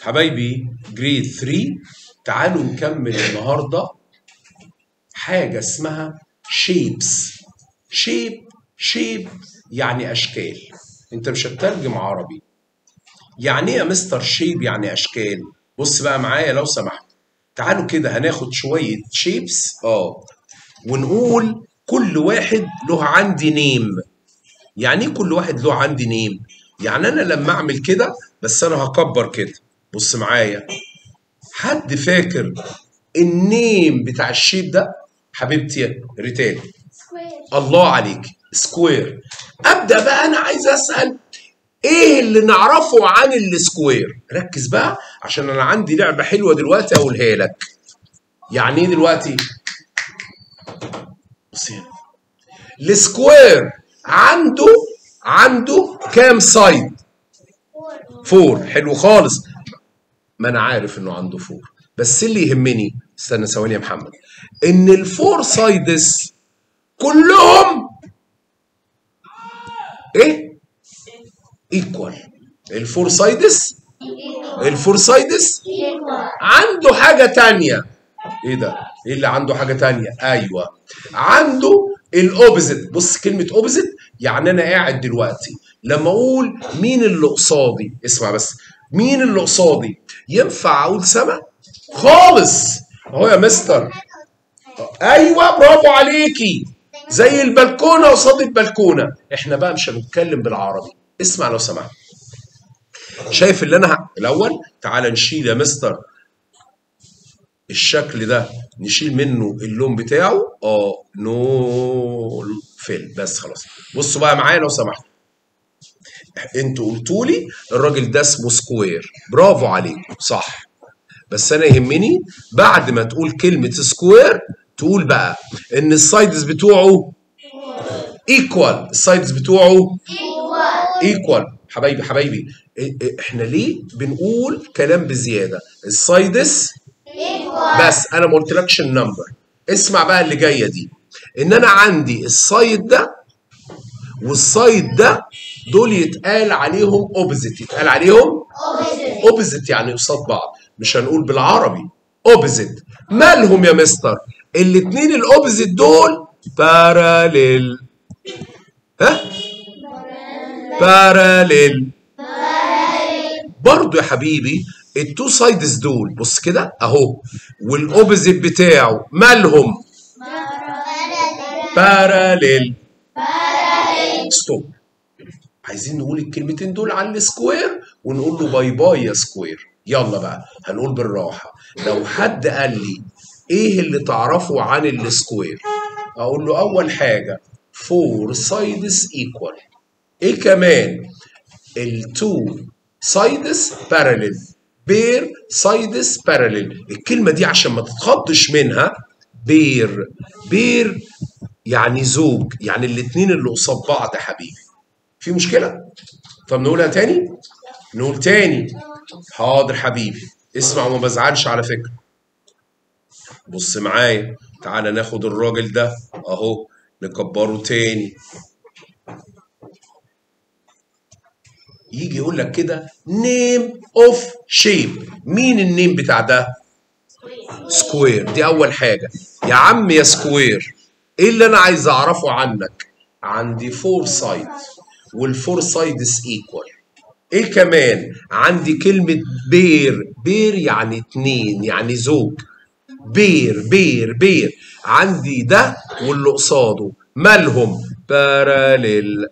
حبايبي جريد 3 تعالوا نكمل النهارده حاجه اسمها شيبس شيب شيب يعني اشكال انت مش هتترجم عربي يعني ايه يا مستر شيب يعني اشكال بص بقى معايا لو سمحت تعالوا كده هناخد شويه شيبس اه ونقول كل واحد له عندي نيم يعني ايه كل واحد له عندي نيم يعني انا لما اعمل كده بس انا هكبر كده بص معايا حد فاكر النيم بتاع الشيب ده حبيبتي يا ريتال الله عليك سكوير ابدا بقى انا عايز اسال ايه اللي نعرفه عن السكوير ركز بقى عشان انا عندي لعبه حلوه دلوقتي اقولها لك يعني ايه دلوقتي بص هنا السكوير عنده عنده كام سايد فور حلو خالص ما انا عارف انه عنده فور بس اللي يهمني استنى ثواني يا محمد ان الفور سايدز كلهم ايه ايكوال الفور سايدز الفور سايدز عنده حاجه تانية ايه ده ايه اللي عنده حاجه تانية ايوه عنده الاوبزيت بص كلمه اوبزيت يعني انا قاعد دلوقتي لما اقول مين اللي قصادي اسمع بس مين اللي قصادي ينفع اقول سما خالص اهو يا مستر ايوه برافو عليكي زي البلكونه قصاد البلكونه احنا بقى مش هنتكلم بالعربي اسمع لو سمحت شايف اللي انا ه... الاول تعال نشيل يا مستر الشكل ده نشيل منه اللون بتاعه اه نو فيل بس خلاص بصوا بقى معايا لو سمحت انتوا قلتوا لي الراجل ده اسمه سكوير برافو عليكم صح بس انا يهمني بعد ما تقول كلمه سكوير تقول بقى ان السايدز بتوعه ايكوال السايدز بتوعه ايكوال حبايبي حبايبي احنا ليه بنقول كلام بزياده السايدز بس انا ما قلتلكش النمبر اسمع بقى اللي جايه دي ان انا عندي السايد ده والسايد ده دول يتقال عليهم اوبزيت يتقال عليهم اوبزيت يعني قصاد بعض مش هنقول بالعربي اوبزيت مالهم يا مستر الاثنين الاوبزيت دول باراليل ها باراليل برضو يا حبيبي التو سايدز دول بص كده اهو والاوبزيت بتاعه مالهم باراليل ستوب عايزين نقول الكلمتين دول عن السكوير ونقول له باي باي يا سكوير يلا بقى هنقول بالراحه لو حد قال لي ايه اللي تعرفه عن السكوير اقول له اول حاجه فور سايدز ايكوال ايه كمان التو سايدز باراليل بير سايدز باراليل الكلمه دي عشان ما تتخضش منها بير بير يعني زوج يعني الاثنين اللي قصاد بعض يا حبيبي في مشكله طب نقولها تاني نقول تاني حاضر حبيبي اسمع وما بزعلش على فكره بص معايا تعالى ناخد الراجل ده اهو نكبره تاني يجي يقول لك كده نيم اوف شيب مين النيم بتاع ده سكوير دي اول حاجه يا عم يا سكوير ايه اللي انا عايز اعرفه عنك عندي فور سايد والفور سايدز ايكوال ايه كمان عندي كلمه بير بير يعني اتنين يعني زوج بير بير بير عندي ده واللي قصاده مالهم باراليل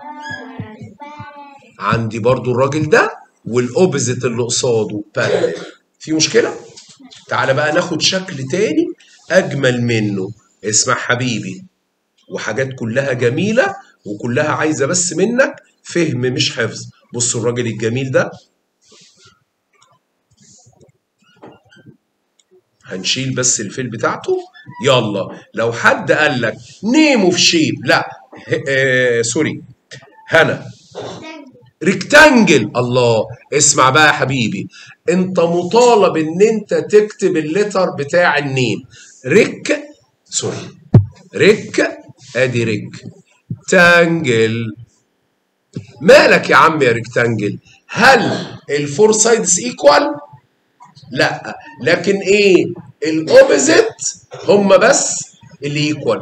عندي برضو الراجل ده والاوبزيت اللي قصاده باراليل في مشكله تعالى بقى ناخد شكل تاني اجمل منه اسمع حبيبي وحاجات كلها جميله وكلها عايزه بس منك فهم مش حفظ بص الراجل الجميل ده هنشيل بس الفيل بتاعته يلا لو حد قال لك نيمو في شيب لا آه سوري هنا ريكتانجل الله اسمع بقى يا حبيبي انت مطالب ان انت تكتب اللتر بتاع النيم ريك سوري ريك ادي ريك تانجل مالك يا عم يا ريكتانجل هل الفور سايدز ايكوال لا لكن ايه الاوبزيت هم بس اللي ايكوال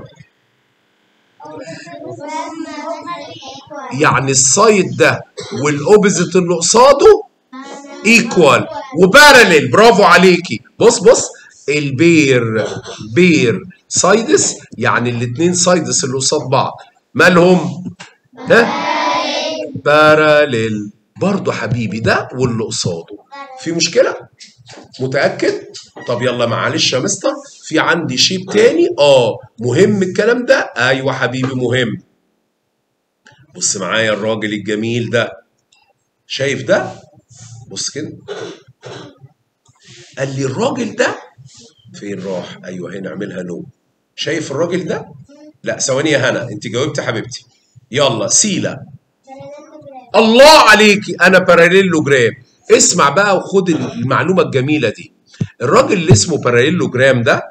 يعني السايد ده والاوبزيت اللي قصاده ايكوال وباراليل برافو عليكي بص بص البير بير سايدس يعني الاثنين سايدس اللي قصاد بعض مالهم ها باراليل برضه حبيبي ده واللي قصاده في مشكله متاكد طب يلا معلش يا مستر في عندي شيب تاني اه مهم الكلام ده ايوه حبيبي مهم بص معايا الراجل الجميل ده شايف ده بص كده قال لي الراجل ده فين راح ايوه هنا اعملها نو شايف الراجل ده لا ثواني يا هنا انت جاوبت حبيبتي يلا سيلا الله عليكي انا باراليلوجرام اسمع بقى وخد المعلومه الجميله دي الراجل اللي اسمه باراليلوجرام ده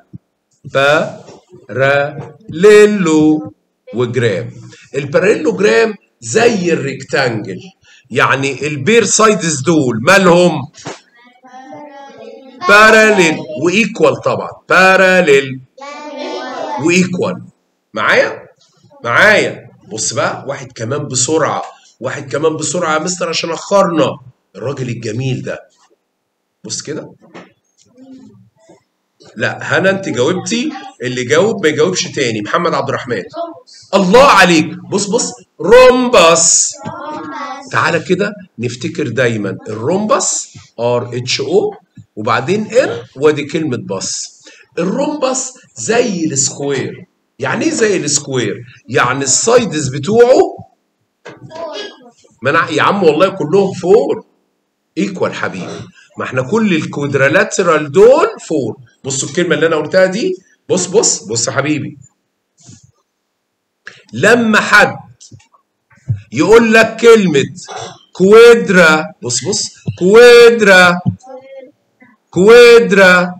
باراليلو وجرام الباراليلوجرام زي الريكتانجل يعني البير سايدز دول مالهم باراليل وايكوال طبعا باراليل وايكوال معايا معايا بص بقى واحد كمان بسرعه واحد كمان بسرعه يا مستر عشان اخرنا الراجل الجميل ده بص كده لا هنا انت جاوبتي اللي جاوب ما يجاوبش تاني محمد عبد الرحمن الله عليك بص بص رومبس تعالى كده نفتكر دايما الرومبس ار اتش او وبعدين ام وادي كلمه بص الرومبس زي السكوير يعني ايه زي السكوير يعني السايدز بتوعه منع يا عم والله كلهم فور ايكوال حبيبي ما احنا كل الكوادرالاترال دول فور بصوا الكلمه اللي انا قلتها دي بص بص بص يا حبيبي لما حد يقول لك كلمه كوادرا بص بص كوادرا كوادرا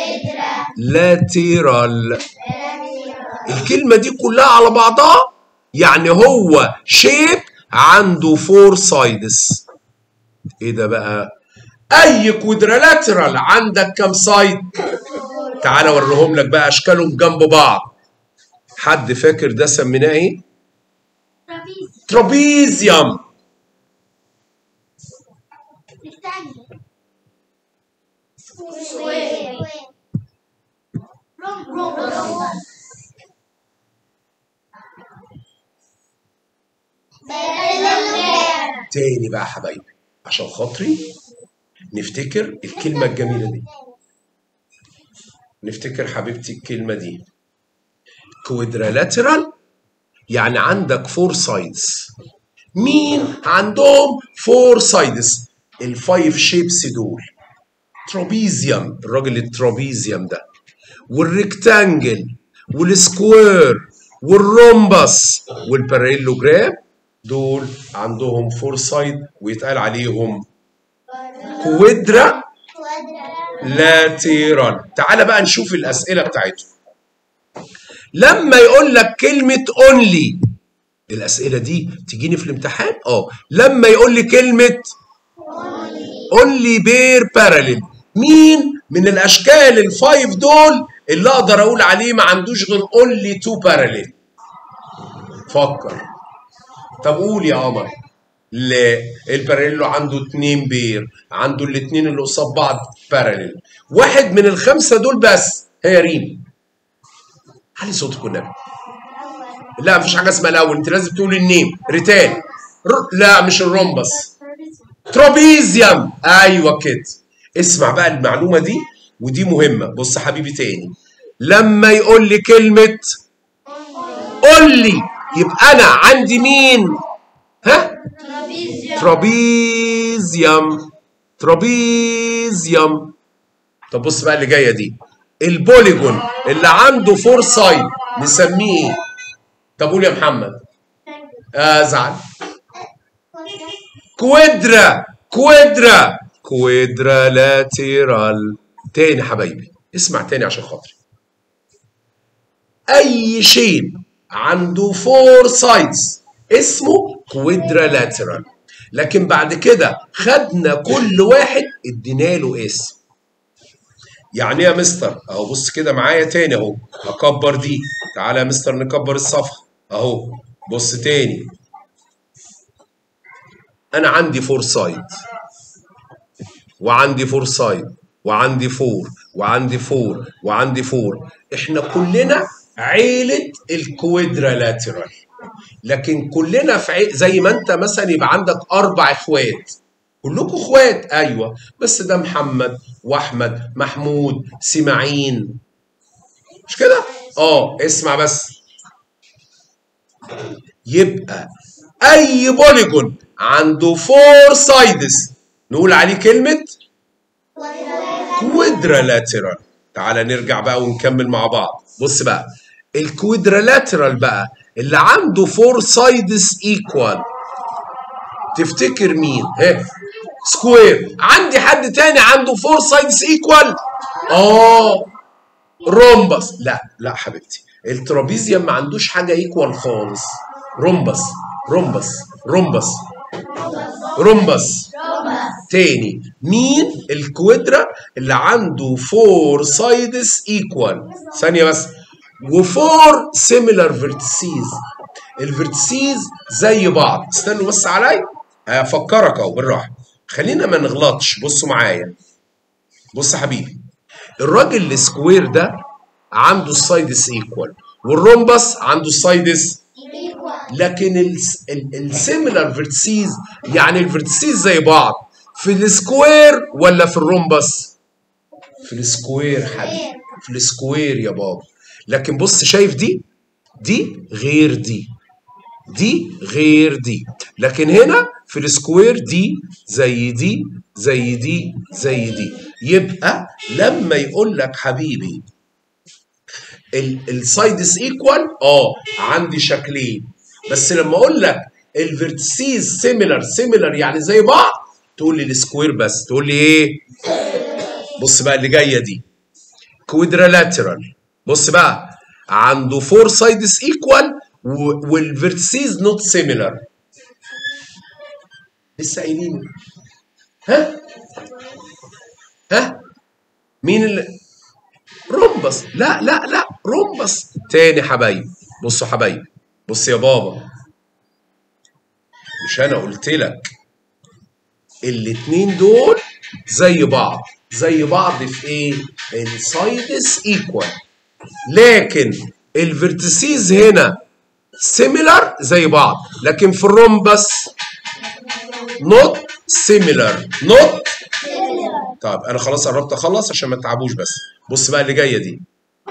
لاترال الكلمه دي كلها على بعضها يعني هو شيب عنده فور سايدز ايه ده بقى اي كوادرالاترال عندك كام سايد تعال اوريهم لك بقى اشكالهم جنب بعض حد فاكر ده سميناه ايه ترابيزيوم تاني بقى يا حبايبي عشان خاطري نفتكر الكلمة الجميلة دي نفتكر حبيبتي الكلمة دي كوادرالاترال يعني عندك فور سايدز مين عندهم فور سايدز الفايف شيبس دول ترابيزيوم الراجل الترابيزيوم ده والريكتانجل والسكوير والرومبس والباراليلوجرام دول عندهم فور سايد ويتقال عليهم كوادرا لاتيرال تعال بقى نشوف الاسئله بتاعتهم لما يقول لك كلمه اونلي الاسئله دي تجيني في الامتحان اه لما يقول لي كلمه اونلي بير باراليل مين من الاشكال الفايف دول اللي اقدر اقول عليه ما عندوش غير اونلي تو باراليل فكر طب قول يا قمر لا الباراليلو عنده اتنين بير عنده الاتنين اللي قصاد بعض باراليل واحد من الخمسه دول بس هي ريم علي صوتك والنبي لا مفيش حاجه اسمها الاول انت لازم تقول النيم ريتان ر... لا مش الرومبس ترابيزيوم ايوه كده اسمع بقى المعلومه دي ودي مهمه بص حبيبي تاني لما يقول لي كلمه قول لي يبقى انا عندي مين ها ترابيزيوم ترابيزيوم طب بص بقى اللي جايه دي البوليجون اللي عنده فور سايد نسميه ايه طب قول يا محمد ازعل كوادرا كوادرا كوادرا لاترال تاني حبايبي اسمع تاني عشان خاطري اي شيء عنده فور سايدز اسمه كوادرالاترال لكن بعد كده خدنا كل واحد ادينا له اسم يعني ايه يا مستر اهو بص كده معايا تاني اهو اكبر دي تعالى يا مستر نكبر الصفحه اهو بص تاني انا عندي فور سايد وعندي فور سايد وعندي فور وعندي فور وعندي فور احنا كلنا عيلة الكويدرالاترال لكن كلنا في عيل زي ما انت مثلا يبقى عندك اربع اخوات كلكم اخوات ايوه بس ده محمد واحمد محمود سماعين مش كده اه اسمع بس يبقى اي بوليجون عنده فور سايدز نقول عليه كلمه كويدرالاترال تعالى نرجع بقى ونكمل مع بعض بص بقى الكويدرالاترال بقى اللي عنده فور سايدز ايكوال تفتكر مين ها سكوير عندي حد تاني عنده فور سايدز ايكوال اه رومبس لا لا حبيبتي الترابيزيوم ما عندوش حاجه ايكوال خالص رومبس رومبس رومبس رومبس تاني مين الكويدرا اللي عنده فور سايدز ايكوال ثانيه بس وفور سيميلار فيرتسيز الفيرتسيز زي بعض استنوا بس عليا هفكرك اهو بالراحه خلينا ما نغلطش بصوا معايا بص يا حبيبي الراجل السكوير ده عنده السايدس ايكوال والرومبس عنده السايدس لكن السيميلار فيرتسيز يعني الفيرتسيز زي بعض في السكوير ولا في الرومبس في السكوير حبيبي في السكوير يا بابا لكن بص شايف دي دي غير دي دي غير دي لكن هنا في السكوير دي زي دي زي دي زي دي يبقى لما يقول لك حبيبي السايدس ايكوال اه عندي شكلين بس لما اقول لك الفيرتسيز سيميلر سيميلر يعني زي بعض تقول لي السكوير بس تقول لي ايه بص بقى اللي جايه دي كويدرالاترال بص بقى عنده فور سايدز ايكوال والفيرتسيز نوت سيميلر لسه قايلين ها ها مين اللي رومبس لا لا لا رومبس تاني حبايب بصوا حبايب بص يا بابا مش انا قلت لك الاتنين دول زي بعض زي بعض في ايه السايدس ايكوال لكن الفيرتسيز هنا سيميلر زي بعض لكن في الرومبس نوت سيميلر نوت طيب انا خلاص قربت اخلص عشان ما تتعبوش بس بص بقى اللي جايه دي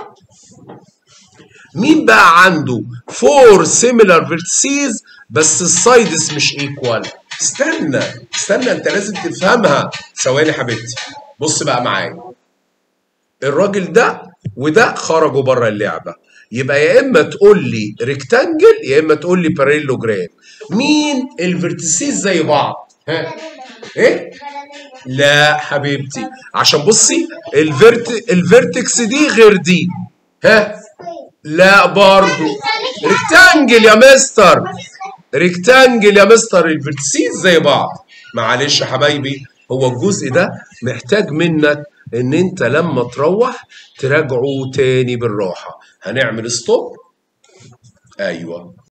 مين بقى عنده فور سيميلر فيرتسيز بس السايدس مش ايكوال استنى استنى انت لازم تفهمها ثواني حبيبتي بص بقى معايا الراجل ده وده خرجوا بره اللعبه يبقى يا اما تقول لي ريكتانجل يا اما تقول لي باريلوجرام مين الفيرتسيز زي بعض ها ايه لا حبيبتي عشان بصي الفيرت الفيرتكس دي غير دي ها لا برضو ريكتانجل يا مستر ريكتانجل يا مستر الفيرتسيز زي بعض معلش يا حبايبي هو الجزء ده محتاج منك ان انت لما تروح تراجعه تاني بالراحه هنعمل ستوب ايوه